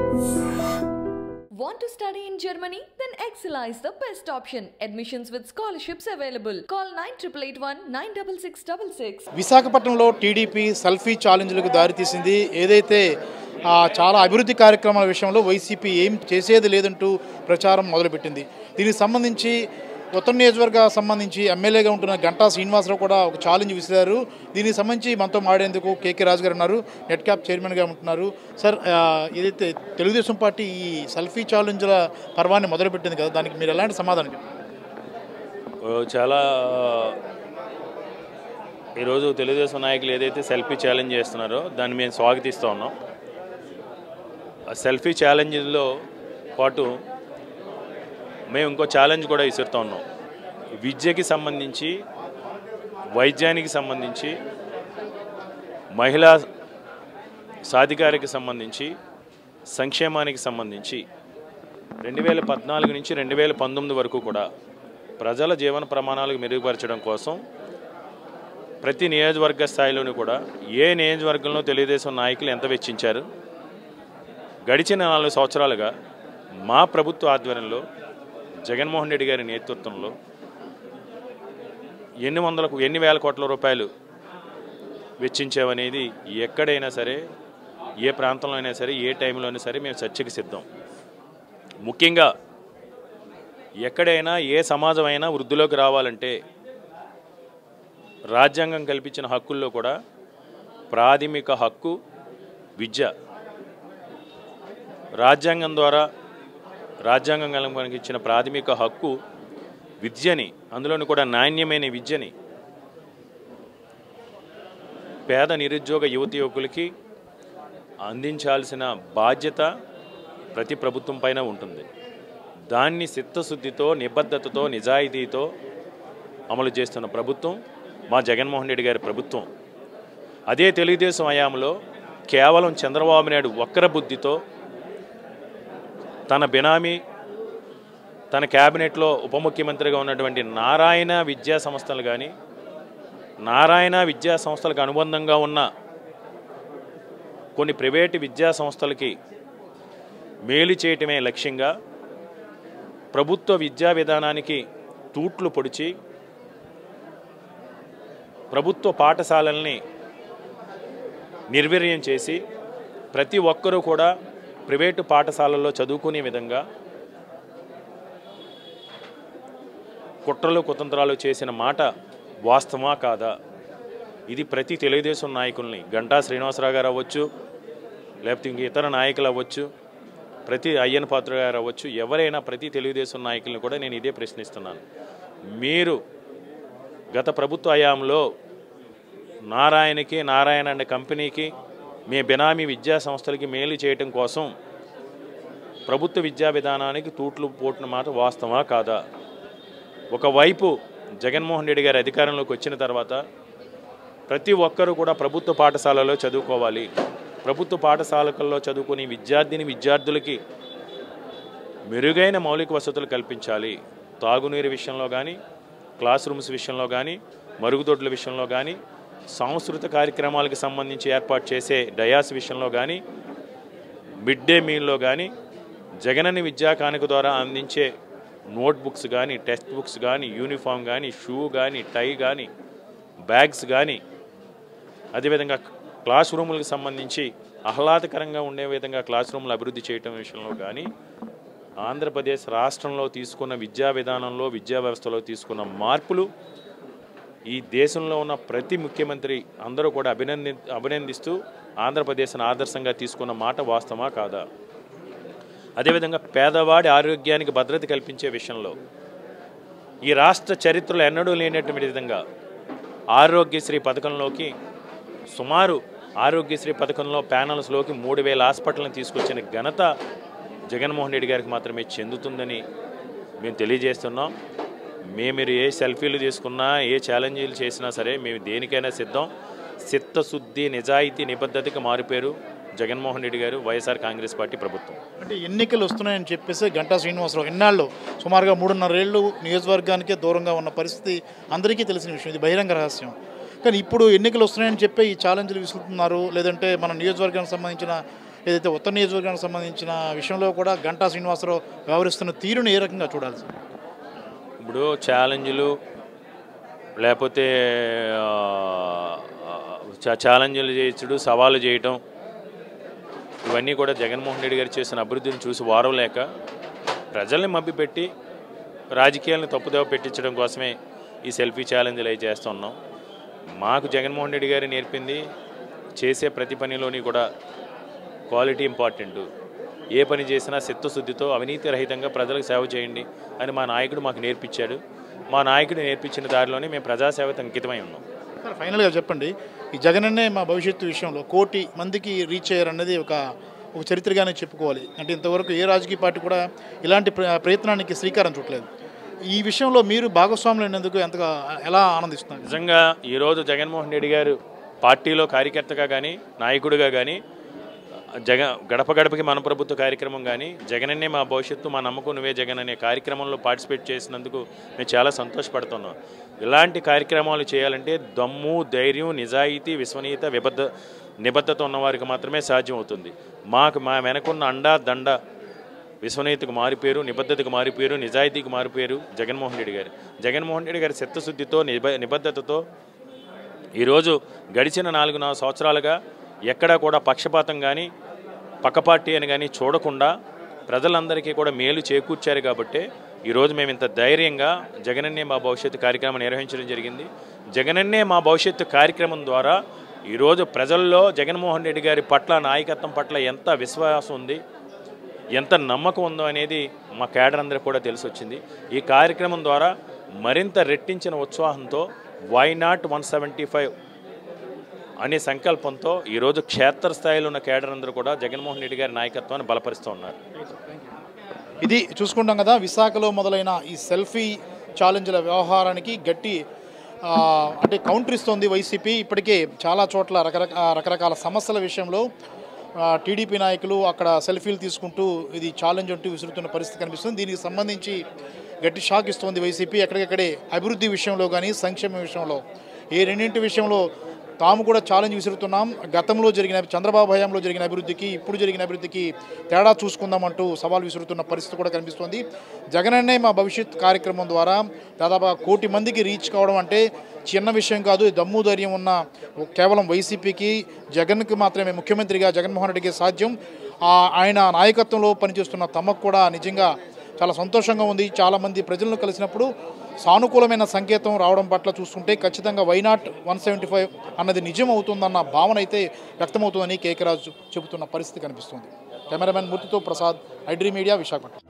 Want to study in Germany? Then Excella is the best option. Admissions with scholarships available. Call 9881 96666. విశాఖపట్నంలో TDP selfie ఛాలెంజ్లకు దారితీసింది ఏదైతే ఆ, చాలా అభివృద్ధి కార్యక్రమాల విషయంలో వైసీపీ ఏం చేసేది లేదంటూ ప్రచారం మొదలుపెట్టింది దీనికి సంబంధించి ఉత్తర నియోజకవర్గ సంబంధించి ఎమ్మెల్యేగా ఉంటున్న గంటా శ్రీనివాసరావు కూడా ఒక ఛాలెంజ్ విసిరారు దీనికి సంబంధించి మనతో మాడేందుకు కేకే రాజు గారు ఉన్నారు నెట్ క్యాప్ చైర్మన్గా ఉంటున్నారు సార్ ఆ, ఏదైతే తెలుగుదేశం పార్టీ ఈ సెల్ఫీ ఛాలెంజ్ల పర్వాన్ని మొదలుపెట్టింది కదా దానికి మీరు ఎలాంటి సమాధానం చెప్తారు? ఓ, చాలా ఈరోజు తెలుగుదేశం నాయకులు ఏదైతే సెల్ఫీ ఛాలెంజ్ చేస్తున్నారో దాన్ని మేము స్వాగతిస్తూ ఉన్నాం ఆ సెల్ఫీ ఛాలెంజ్లో పాటు మేము ఇంకో ఛాలెంజ్ కూడా విసురుతూ ఉన్నాం విద్యకి సంబంధించి వైద్యానికి సంబంధించి మహిళా సాధికారికి సంబంధించి సంక్షేమానికి సంబంధించి రెండు వేల పద్నాలుగు నుంచి రెండు వేల పంతొమ్మిది వరకు కూడా ప్రజల జీవన ప్రమాణాలకు మెరుగుపరచడం కోసం ప్రతి నియోజకవర్గ స్థాయిలోనూ కూడా ఏ నియోజకవర్గంలో తెలుగుదేశం నాయకులు ఎంత వెచ్చించారు గడిచిన నాలుగు సంవత్సరాలుగా మా ప్రభుత్వ ఆధ్వర్యంలో జగన్మోహన్ రెడ్డి గారి నేతృత్వంలో ఎన్ని వందలకు ఎన్ని వేల కోట్ల రూపాయలు వెచ్చించామనేది ఎక్కడైనా సరే ఏ ప్రాంతంలో అయినా సరే ఏ టైంలో అయినా సరే మేము చర్చకి సిద్ధం ముఖ్యంగా ఎక్కడైనా ఏ సమాజం అయినా వృద్ధిలోకి రావాలంటే రాజ్యాంగం కల్పించిన హక్కుల్లో కూడా ప్రాథమిక హక్కు విద్య రాజ్యాంగం ద్వారా రాజ్యాంగం కనుక ఇచ్చిన ప్రాథమిక హక్కు విద్యని అందులోని కూడా నాణ్యమైన విద్యని పేద నిరుద్యోగ యువతి యువకులకి అందించాల్సిన బాధ్యత ప్రతి ప్రభుత్వం పైన ఉంటుంది దాన్ని చిత్తశుద్ధితో నిబద్ధతతో నిజాయితీతో అమలు చేస్తున్న ప్రభుత్వం మా జగన్మోహన్ రెడ్డి గారి ప్రభుత్వం అదే తెలుగుదేశం హయాంలో కేవలం చంద్రబాబు నాయుడు వక్ర బుద్ధితో తన బినామీ తన క్యాబినెట్లో ఉప ముఖ్యమంత్రిగా ఉన్నటువంటి నారాయణ విద్యా సంస్థలు కానీ నారాయణ విద్యా సంస్థలకు అనుబంధంగా ఉన్న కొన్ని ప్రైవేటు విద్యా సంస్థలకి మేలు చేయటమే లక్ష్యంగా ప్రభుత్వ విద్యా విధానానికి తూట్లు పొడిచి ప్రభుత్వ పాఠశాలల్ని నిర్వీర్యం చేసి ప్రతి ఒక్కరూ కూడా ప్రైవేటు పాఠశాలల్లో చదువుకునే విధంగా కుట్రలు కుతంత్రాలు చేసిన మాట వాస్తవమా కాదా ఇది ప్రతి తెలుగుదేశం నాయకుల్ని గంటా శ్రీనివాసరావు గారు అవ్వచ్చు లేకపోతే ఇంక ఇతర నాయకులు అవ్వచ్చు ప్రతి అయ్యన్ పాత్ర గారు అవ్వచ్చు ఎవరైనా ప్రతి తెలుగుదేశం నాయకుల్ని కూడా నేను ఇదే ప్రశ్నిస్తున్నాను మీరు గత ప్రభుత్వ హయాంలో నారాయణకి నారాయణ అనే కంపెనీకి మీ బినామీ విద్యా సంస్థలకి మేలు చేయటం కోసం ప్రభుత్వ విద్యా విధానానికి తూట్లు పోటున మాట వాస్తవా కాదా ఒకవైపు జగన్మోహన్ రెడ్డి గారి అధికారంలోకి వచ్చిన తర్వాత ప్రతి ఒక్కరూ కూడా ప్రభుత్వ పాఠశాలలో చదువుకోవాలి ప్రభుత్వ పాఠశాలల్లో చదువుకునే విద్యార్థిని విద్యార్థులకి మెరుగైన మౌలిక వసతులు కల్పించాలి తాగునీరు విషయంలో కానీ క్లాస్ రూమ్స్ విషయంలో కానీ మరుగుదొడ్ల విషయంలో కానీ సాంస్కృతిక కార్యక్రమాలకు సంబంధించి ఏర్పాటు చేసే డయాస్ విషయంలో కానీ మిడ్ డే మీల్లో కానీ జగనని విద్యా కానుక ద్వారా అందించే నోట్బుక్స్ కానీ టెక్స్ట్ బుక్స్ కానీ యూనిఫామ్ కానీ షూ కానీ టై కానీ బ్యాగ్స్ కానీ అదేవిధంగా క్లాస్ రూములకు సంబంధించి ఆహ్లాదకరంగా ఉండే విధంగా క్లాస్ రూములు అభివృద్ధి చేయటం విషయంలో కానీ ఆంధ్రప్రదేశ్ రాష్ట్రంలో తీసుకున్న విద్యా విధానంలో విద్యా వ్యవస్థలో తీసుకున్న మార్పులు ఈ దేశంలో ఉన్న ప్రతి ముఖ్యమంత్రి అందరూ కూడా అభినంది అభినందిస్తూ ఆంధ్రప్రదేశ్ను ఆదర్శంగా తీసుకున్న మాట వాస్తవమా కాదా అదేవిధంగా పేదవాడి ఆరోగ్యానికి భద్రత కల్పించే విషయంలో ఈ రాష్ట్ర చరిత్రలో ఎన్నడూ లేనటువంటి విధంగా ఆరోగ్యశ్రీ పథకంలోకి సుమారు ఆరోగ్యశ్రీ పథకంలో ప్యానల్స్లోకి మూడు వేల హాస్పిటల్ని తీసుకొచ్చిన ఘనత జగన్మోహన్ రెడ్డి గారికి మాత్రమే చెందుతుందని మేము తెలియజేస్తున్నాం మేము మీరు ఏ సెల్ఫీలు తీసుకున్నా ఏ ఛాలెంజీలు చేసినా సరే మేము దేనికైనా సిద్ధం చిత్తశుద్ధి నిజాయితీ నిబద్ధతకి మారిపోయారు జగన్మోహన్ రెడ్డి గారు వైఎస్ఆర్ కాంగ్రెస్ పార్టీ ప్రభుత్వం అంటే ఎన్నికలు వస్తున్నాయని చెప్పేసి గంటా శ్రీనివాసరావు ఎన్నాళ్ళు సుమారుగా మూడున్నరేళ్ళు నియోజకవర్గానికే దూరంగా ఉన్న పరిస్థితి అందరికీ తెలిసిన విషయం ఇది బహిరంగ రహస్యం కానీ ఇప్పుడు ఎన్నికలు వస్తున్నాయని చెప్పి ఈ ఛాలెంజ్లు విసురుతున్నారు లేదంటే మన నియోజకవర్గానికి సంబంధించిన ఏదైతే ఉత్తర నియోజకవర్గానికి సంబంధించిన విషయంలో కూడా గంటా శ్రీనివాసరావు వ్యవహరిస్తున్న తీరును ఏ రకంగా చూడాలి సార్ ఇప్పుడు ఛాలెంజ్లు లేకపోతే ఆ, చ- ఛాలెంజ్లు చేయొచ్చుడు సవాలు చేయటం ఇవన్నీ కూడా జగన్మోహన్ రెడ్డి గారు చేసిన అభివృద్ధిని చూసి వారం లేక ప్రజల్ని మభ్యపెట్టి రాజకీయాలను తప్పుదోవ పెట్టించడం కోసమే ఈ సెల్ఫీ ఛాలెంజ్లు అవి చేస్తున్నాం మాకు జగన్మోహన్ రెడ్డి గారు నేర్పింది చేసే ప్రతి పనిలోని కూడా క్వాలిటీ ఇంపార్టెంట్ ఏ పని చేసినా చిత్తశుద్ధితో అవినీతి రహితంగా ప్రజలకు సేవ చేయండి అని మా నాయకుడు మాకు నేర్పించాడు మా నాయకుడు నేర్పించిన దారిలోనే మేము ప్రజాసేవకు అంకితమై ఉన్నాం సార్ ఫైనల్గా చెప్పండి ఈ జగనన్నే మా భవిష్యత్తు విషయంలో కోటి మందికి రీచ్ అయ్యారన్నది ఒక ఒక చరిత్రగానే చెప్పుకోవాలి అంటే ఇంతవరకు ఏ రాజకీయ పార్టీ కూడా ఇలాంటి ప్ర- ప్రయత్నానికి శ్రీకారం చుట్టలేదు ఈ విషయంలో మీరు భాగస్వాములు అయినందుకు ఎంతగా ఎలా ఆనందిస్తున్నారు నిజంగా ఈరోజు జగన్మోహన్ రెడ్డి గారు పార్టీలో కార్యకర్తగా కానీ నాయకుడిగా కానీ జగ గడప గడపకి మన ప్రభుత్వ కార్యక్రమం కానీ జగనన్నే మా భవిష్యత్తు మా నమ్మకం నువ్వే జగన్ అనే కార్యక్రమంలో పార్టిసిపేట్ చేసినందుకు మేము చాలా సంతోషపడుతున్నాం ఇలాంటి కార్యక్రమాలు చేయాలంటే దమ్ము ధైర్యం నిజాయితీ విశ్వనీయత విబద్ధ నిబద్ధత ఉన్నవారికి మాత్రమే సాధ్యం అవుతుంది మాకు మా వెనకున్న అండా దండ విశ్వనీయతకు మారిపోయారు నిబద్ధతకు మారిపోయారు నిజాయితీకి మారిపోయారు జగన్మోహన్ రెడ్డి గారు జగన్మోహన్ రెడ్డి గారి చిత్తశుద్ధితో నిబ నిబద్ధతతో ఈరోజు గడిచిన నాలుగు నాలుగు సంవత్సరాలుగా ఎక్కడా కూడా పక్షపాతం కానీ పక్క పార్టీ అని కానీ చూడకుండా ప్రజలందరికీ కూడా మేలు చేకూర్చారు కాబట్టి ఈరోజు మేము ఇంత ధైర్యంగా జగనన్నే మా భవిష్యత్తు కార్యక్రమం నిర్వహించడం జరిగింది జగనన్నే మా భవిష్యత్తు కార్యక్రమం ద్వారా ఈరోజు ప్రజల్లో జగన్మోహన్ రెడ్డి గారి పట్ల నాయకత్వం పట్ల ఎంత విశ్వాసం ఉంది ఎంత నమ్మకం ఉందో అనేది మా కేడర్ అందరికి కూడా తెలిసి వచ్చింది ఈ కార్యక్రమం ద్వారా మరింత రెట్టించిన ఉత్సాహంతో why not one seventy five అనే సంకల్పంతో ఈరోజు క్షేత్రస్థాయిలో ఉన్న కేడర్ అందరూ కూడా జగన్మోహన్ రెడ్డి గారి నాయకత్వాన్ని బలపరుస్తూ ఉన్నారు ఇది చూసుకుంటాం కదా విశాఖలో మొదలైన ఈ సెల్ఫీ ఛాలెంజ్ల వ్యవహారానికి గట్టి ఆ, అంటే కౌంటర్ ఇస్తోంది వైసీపీ ఇప్పటికే చాలా చోట్ల రకరకాల రకరకాల సమస్యల విషయంలో ఆ, టీడీపీ నాయకులు అక్కడ సెల్ఫీలు తీసుకుంటూ ఇది ఛాలెంజ్ అంటూ విసురుతున్న పరిస్థితి కనిపిస్తుంది దీనికి సంబంధించి గట్టి షాక్ ఇస్తోంది వైసీపీ ఎక్కడికక్కడే అభివృద్ధి విషయంలో కానీ సంక్షేమ విషయంలో ఈ రెండింటి విషయంలో తాము కూడా ఛాలెంజ్ విసురుతున్నాం గతంలో జరిగిన చంద్రబాబు హయాంలో జరిగిన అభివృద్ధికి ఇప్పుడు జరిగిన అభివృద్ధికి తేడా చూసుకుందామంటూ సవాల్ విసురుతున్న పరిస్థితి కూడా కనిపిస్తోంది జగనన్నే మా భవిష్యత్ కార్యక్రమం ద్వారా దాదాపు కోటి మందికి రీచ్ కావడం అంటే చిన్న విషయం కాదు ఈ దమ్ము ధైర్యం ఉన్న కేవలం వైసీపీకి జగన్కి మాత్రమే ముఖ్యమంత్రిగా జగన్మోహన్ రెడ్డికి సాధ్యం ఆ ఆయన నాయకత్వంలో పనిచేస్తున్న తమకు కూడా నిజంగా చాలా సంతోషంగా ఉంది చాలామంది ప్రజలను కలిసినప్పుడు సానుకూలమైన సంకేతం రావడం పట్ల చూస్తుంటే ఖచ్చితంగా వైనాట్ వన్ సెవెంటీ ఫైవ్ అన్నది నిజం అవుతుందన్న భావన అయితే వ్యక్తమవుతుందని కేకే రాజు చెబుతున్న పరిస్థితి కనిపిస్తుంది కెమెరామెన్ మూర్తితో ప్రసాద్ ఐడ్రీ మీడియా విశాఖపట్నం